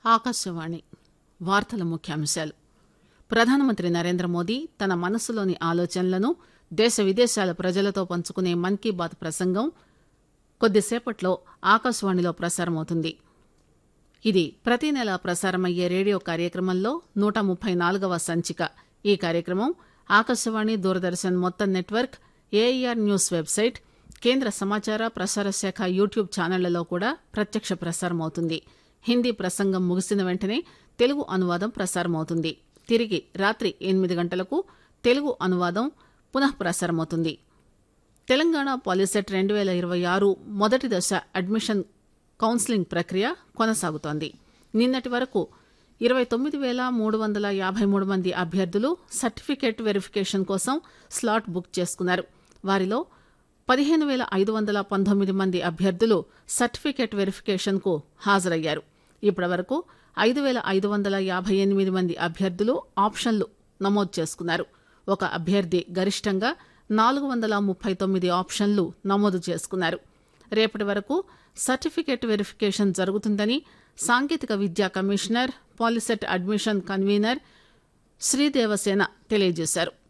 ఆకాశవాణి వార్తల ముఖ్యాంశాలు ప్రధానమంత్రి నరేంద్ర మోదీ తన మనసులోని ఆలోచనలను దేశ విదేశాల ప్రజలతో పంచుకునే మన్ కీ బాత్ ప్రసంగం కొద్దిసేపట్లో ఆకాశవాణిలో ప్రసారమవుతుంది ఇది ప్రతి నెలా ప్రసారమయ్యే రేడియో కార్యక్రమంలో నూట ముప్పై నాలుగవ సంచిక ఈ కార్యక్రమం ఆకాశవాణి దూరదర్శన్ మొత్తం నెట్వర్క్ ఏఐఆర్ న్యూస్ వెబ్సైట్ కేంద్ర సమాచార ప్రసార శాఖ యూట్యూబ్ ఛానళ్లలో కూడా ప్రత్యక్ష ప్రసారమవుతుంది హిందీ ప్రసంగం ముగిసిన వెంటనే తెలుగు అనువాదం ప్రసారమవుతుంది తిరిగి రాత్రి ఎనిమిది గంటలకు తెలుగు అనువాదం పునః ప్రసారమవుతుంది తెలంగాణ పాలిసెట్ రెండు పేల ఇరవై ఆరు మొదటి దశ అడ్మిషన్ కౌన్సిలింగ్ ప్రక్రియ కొనసాగుతోంది నిన్నటి వరకు ఇరవై తొమ్మిది పేల మూడు వందల యాభై మూడు మంది అభ్యర్థులు సర్టిఫికేట్ వెరిఫికేషన్ కోసం స్లాట్ బుక్ చేసుకున్నారు వారిలో పదిహేను పేల ఐదు వందల పంతొమ్మిది మంది అభ్యర్థులు సర్టిఫికేట్ వెరిఫికేషన్ కు హాజరయ్యారు ఇప్పటి వరకు ఐదు పేల ఐదు వందల యాభై ఎనిమిది మంది అభ్యర్థులు ఆప్షన్లు నమోదు చేసుకున్నారు ఒక అభ్యర్థి గరిష్టంగా నాలుగు వందల ముప్పై తొమ్మిది ఆప్షన్లు నమోదు చేసుకున్నారు రేపటి వరకు సర్టిఫికేట్ వెరిఫికేషన్ జరుగుతుందని సాంకేతిక విద్యా commissioner Polycet admission convener Sridevasena తెలియజేశారు